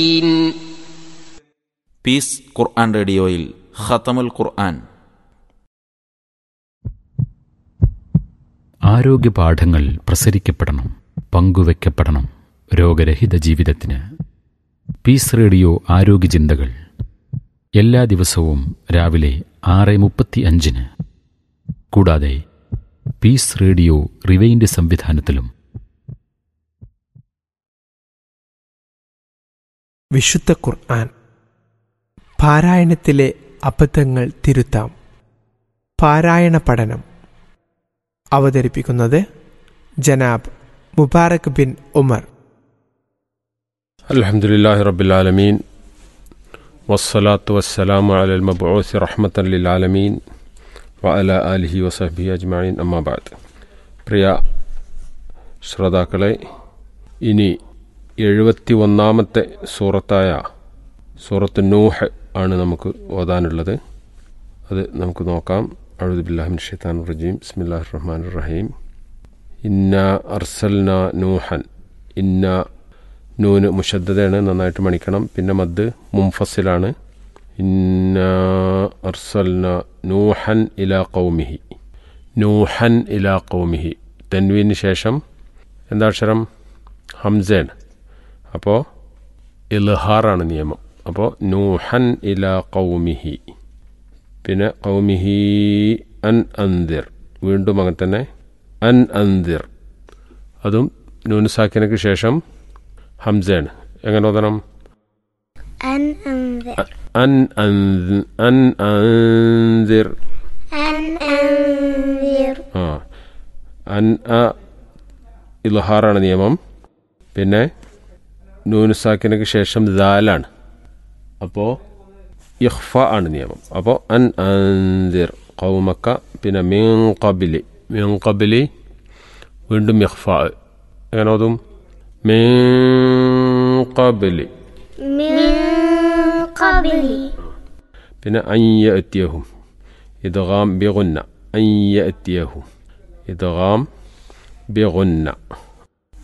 piece ഖുർആൻ റേഡിയോയിൽ ഖത്തമുൽ ഖുർആൻ ആരോഗ്യപാഠങ്ങൾ പ്രസരിക്കപ്പെടണം പങ്കുവെക്കപ്പെടണം രോഗരഹിത ജീവിതത്തിന് piece radio ആരോഗ്യ ചിന്തകൾ എല്ലാ ദിവസവും രാവിലെ ആറ് മുപ്പത്തി അഞ്ചിന് കൂടാതെ പീസ് റേഡിയോ റിവൈൻഡ് സംവിധാനത്തിലും വിശുദ്ധ ഖുർആൻ പാരായണത്തിലെ അബദ്ധങ്ങൾ തിരുത്താം പാരായണ പഠനം അവതരിപ്പിക്കുന്നത് ജനാബ് മുബാറക് ബിൻ ഉമർ الحمد لله رب العالمين والصلاة والسلام على المبعوث رحمة للعالمين وعلى آله وصحبه أجمعين أما بعد പ്രിയ ശ്രോതാക്കളെ ഇനി എഴുപത്തി ഒന്നാമത്തെ സൂറത്തായ സൂറത്ത് നൂഹ് ആണ് നമുക്ക് ഓതാനുള്ളത് അത് നമുക്ക് നോക്കാം അഴുദുബില്ലാഹിൻ ഷെയ്ത്താൻ റജീം ബിസ്മില്ലാഹി റഹ്മാൻ റഹീം ഇന്ന അർസൽന നൂഹൻ ഇന്ന നൂന് മുഷദ്ദതയാണ് നന്നായിട്ട് മണിക്കണം പിന്നെ മദ് മുംഫസിലാണ് ഇന്ന അർസൽന നൂഹൻ ഇലാ കൗമിഹി നൂഹൻ ഇലാ കൗമിഹി തെൻവീന് ശേഷം എന്താ അക്ഷരം ഹംസയാണ് അപ്പോൾ ഇൽഹാറാണ് നിയമം അപ്പോൾ നൂഹൻ ഇലാ കൗമിഹി പിന്നെ കൗമിഹി അൻ അന്തിർ വീണ്ടും അങ്ങനെ തന്നെ അൻ അന്തിർ അതും നൂനുസാക്കിനക്ക് ശേഷം ഹംസയാണ് എങ്ങനെ ഓതണം أن أنذر അൻ അൻ- അൻ അന്തിർ أن أنذر ആ അൻ അ ഇൽഹാറാണ് നിയമം പിന്നെ നൂനുസാക്കിനക്ക് ശേഷം ദാലാണ് അപ്പോൾ ഇഖ്ഫ ആണ് നിയമം അപ്പോൾ അൻ അന്തിർ കൗമക്ക പിന്നെ മീൻ കബിലി മീൻ കബിലി വീണ്ടും ഇഖ്ഫ എങ്ങനെ ഓതും മീൻ കബിലി من قبل പിന്നെ അയ്യ എത്തിയഹും ഇദ്ഗാം ബിഗുന്ന അയ്യ എത്തിയഹും ഇദ്ഗാം ബിഗുന്ന